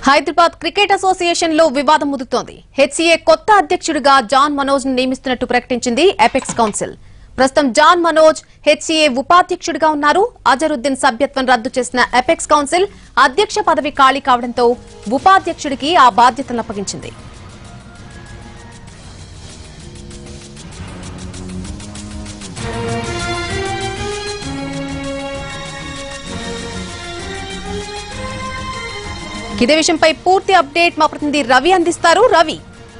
Hyderabad cricket association లో వివాదం ముదుతోంది HCA కొత్త అధ్యక్షుడిగా జాన్ మనోజ్ ను నియమిస్తున్నట్టు ప్రకటించింది ఎపెక్స్ కౌన్సిల్ ప్రస్తుతం జాన్ మనోజ్ హెచ్సీఏ ఉపాధ్యక్షుడిగా ఉన్నారు అజరుద్దీన్ సభ్యత్వం రద్దు చేసిన ఎపెక్స్ కౌన్సిల్ అధ్యక్ష పదవి ఖాళీ కావడంతో ఉపాధ్యక్షుడికి ఆ బాధ్యతలను అప్పగించింది ఇదే విషయంపై పూర్తి అప్డేట్ మా ప్రతినిధి రవి అందిస్తారు రవి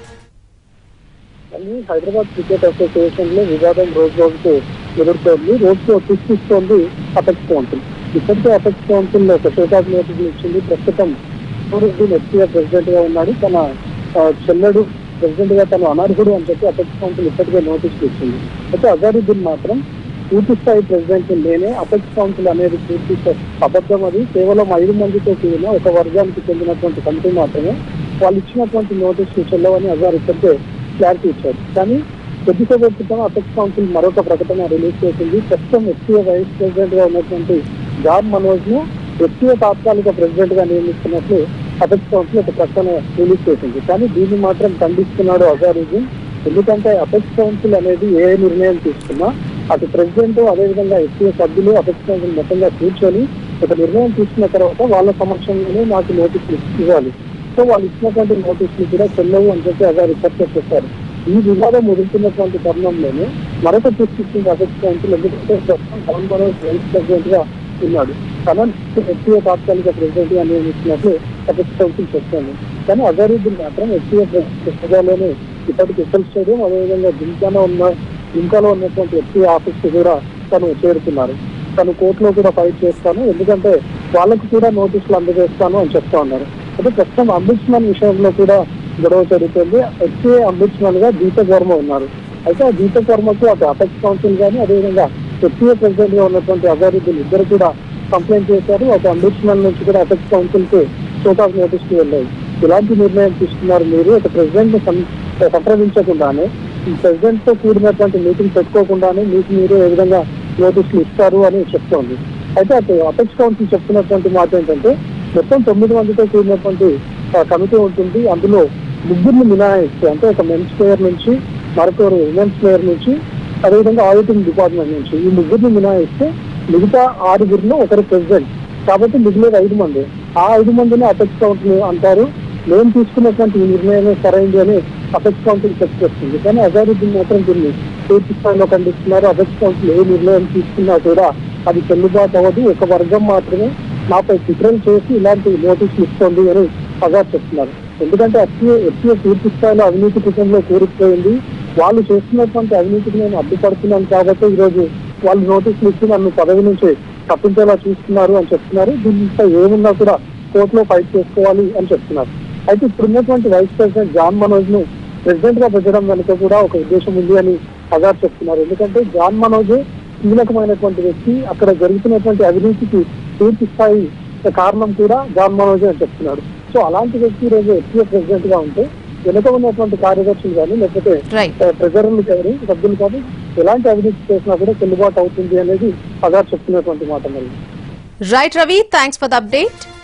కానీ హైదరాబాద్ క్రికెట్ అసోసియేషన్ లో వివాదం రోజు రోజుకు ఎదుర్కొంది రోజుకు సృష్టిస్తోంది అపెక్స్ కౌన్సిల్ ఇప్పటికే అపెక్స్ కౌన్సిల్ ఒక షోకాజ్ నోటీస్ ఇచ్చింది ప్రస్తుతం సూర్యుద్దీన్ ఎస్పీఆర్ ప్రెసిడెంట్ గా ఉన్నాడు తన ఆ, చెల్లెడు ప్రెసిడెంట్ గా తను అనర్హుడు అని చెప్పి అపెక్స్ కౌన్సిల్ ఇప్పటికే నోటీస్ ఇచ్చింది అయితే అజారుద్దీన్ మాత్రం పూర్తి స్థాయి ప్రెసిడెంట్ నేనే అపెక్స్ కౌన్సిల్ అనేది పూర్తి స్థాయి అబద్ధం అది కేవలం ఐదు మందితో కూడిన ఒక వర్గానికి చెందినటువంటి కమిటీ మాత్రమే వాళ్ళు ఇచ్చినటువంటి నోటీసులు చెల్లవని అజార్ ఇప్పటికే క్లారిటీ ఇచ్చారు కానీ కొద్దిసేపు క్రితం అపెక్స్ కౌన్సిల్ మరొక ప్రకటన రిలీజ్ చేసింది ప్రస్తుతం ఎస్పీఏ వైస్ ప్రెసిడెంట్ గా ఉన్నటువంటి జాన్ మనోజ్ ను ఎస్పీఏ తాత్కాలిక ప్రెసిడెంట్ గా నియమిస్తున్నట్లు అపెక్స్ కౌన్సిల్ ఒక ప్రకటన రిలీజ్ చేసింది కానీ దీన్ని మాత్రం ఖండిస్తున్నాడు అజారుద్దీన్ ఎందుకంటే అపెక్స్ కౌన్సిల్ అనేది ఏ నిర్ణయం తీసుకున్నా అటు ప్రెసిడెంట్ అదేవిధంగా ఎస్పీఏ సభ్యులు అపెక్స్ కౌన్సిల్ మొత్తంగా కూర్చొని ఒక నిర్ణయం తీసుకున్న తర్వాత వాళ్ళ సమక్షంలోనే నాకు నోటీసులు ఇవ్వాలి సో వాళ్ళు ఇచ్చినటువంటి నోటీసులు కూడా చెల్లవు అని చెప్పి అదే రిపోర్ట్ చేశారు ఈ వివాదం ముదురుతున్నటువంటి తరుణంలోనే మరొక సృష్టించిన అపెక్స్ కౌన్సిల్ ఎందుకంటే ప్రస్తుతం పవన్ మనోజ్ వైస్ ప్రెసిడెంట్ గా ఉన్నాడు తన ఎస్పీఏ తాత్కాలిక ప్రెసిడెంట్ గా నియమిస్తున్నట్లు అపెక్స్ కౌన్సిల్ చెప్తాను కానీ అజరుద్దీన్ మాత్రం ఎస్పీఏ హోదాలోనే ఇప్పటికి ఎస్ఎల్ స్టేడియం అదేవిధంగా జింకాలో ఉన్న జింకాలో ఉన్నటువంటి ఎస్పీఏ ఆఫీస్ కి కూడా తను చేరుతున్నారు తను కోర్టులో కూడా ఫైట్ చేస్తాను ఎందుకంటే వాళ్ళకు కూడా నోటీసులు అందజేస్తాను అని చెప్తా ఉన్నారు అయితే ప్రస్తుతం అంబుడ్స్మన్ విషయంలో కూడా గొడవ జరుగుతుంది ఎస్ఏ అంబుడ్స్మన్ గా దీపక్ వర్మ ఉన్నారు అయితే ఆ దీపక్ వర్మకు అటు అపెక్స్ కౌన్సిల్ కానీ అదేవిధంగా ఎస్ఏ ప్రెసిడెంట్ గా ఉన్నటువంటి అజారుద్దీన్ ఇద్దరు కూడా కంప్లైంట్ చేశారు ఒక అంబుడ్స్మన్ నుంచి కూడా అపెక్స్ కౌన్సిల్ కు షోకాఫ్ నోటీసులు వెళ్ళాయి ఇలాంటి నిర్ణయం తీసుకున్నారు మీరు ఒక ప్రెసిడెంట్ ని సం- సంప్రదించకుండానే ఈ ప్రెసిడెంట్ తో కూడినటువంటి మీటింగ్ పెట్టుకోకుండానే మీకు మీరు ఏ విధంగా నోటీసులు ఇస్తారు అని చెప్తోంది అయితే అటు అపెక్స్ కౌన్సిల్ చెప్తున్నటువంటి మాట ఏంటంటే మొత్తం తొమ్మిది మందితో కూడినటువంటి ఆ, కమిటీ ఉంటుంది అందులో ముగ్గురిని మినహాయిస్తే అంటే ఒక మెన్స్ ప్లేయర్ నుంచి మరొకరు ఉమెన్స్ ప్లేయర్ నుంచి అదేవిధంగా ఆడిటింగ్ డిపార్ట్మెంట్ నుంచి ఈ ముగ్గురిని మినహాయిస్తే మిగతా ఆరుగురిలో ఒకరు ప్రెసిడెంట్ కాబట్టి మిగిలేదు ఐదు మంది ఆ ఐదు మందిని అపెక్స్ కౌన్సిల్ అంటారు మేము తీసుకున్నటువంటి ఈ నిర్ణయమే సరైంది అని అపెక్స్ కౌన్సిల్ చెప్తుంది కానీ అజారుద్దీన్ మాత్రం దీన్ని పూర్తి స్థాయిలో ఖండిస్తున్నారు అపెక్స్ కౌన్సిల్ ఏ నిర్ణయం తీసుకున్నా కూడా అది చెల్లుబాటు అవ్వదు ఒక వర్గం మాత్రమే నాపై చిత్రం చేసి ఇలాంటి నోటీసులు ఇస్తుంది అని అజార్ చెప్తున్నారు ఎందుకంటే ఎస్పీఏ ఎస్పీఏ పూర్తి స్థాయిలో అవినీతి కుటుంబంలో కూరుకుపోయింది వాళ్ళు చేస్తున్నటువంటి అవినీతికి నేను అడ్డుపడుతున్నాను కాబట్టి ఈరోజు వాళ్ళు నోటీసులు ఇచ్చి నన్ను పదవి నుంచి తప్పించేలా చూస్తున్నారు అని చెప్తున్నారు దీనిపై ఏమున్నా కూడా కోర్టులో ఫైట్ చేసుకోవాలి అని చెప్తున్నారు అయితే ఇప్పుడున్నటువంటి వైస్ ప్రెసిడెంట్ జాన్ మనోజ్ ను ప్రెసిడెంట్ గా పెట్టడం వెనుక కూడా ఒక ఉద్దేశం ఉంది అని అజార్ చెప్తున్నారు ఎందుకంటే జాన్ మనోజ్ కీలకమైనటువంటి వ్యక్తి అక్కడ జరుగుతున్నటువంటి అవినీతికి పూర్తి స్థాయి కారణం కూడా జాన్ మనోజ్ అని చెప్తున్నాడు సో అలాంటి వ్యక్తి ఈ రోజు ఎస్పీఏ ప్రెసిడెంట్ గా ఉంటే వెనుక ఉన్నటువంటి కార్యదర్శులు కానీ లేకపోతే రైట్ ట్రెజరర్లు కానీ సభ్యులు కానీ ఎలాంటి అవినీతి చేసినా కూడా చెల్లుబాటు అవుతుంది అనేది అజార్ చెప్తున్నటువంటి మాట మరి right Ravi thanks for the update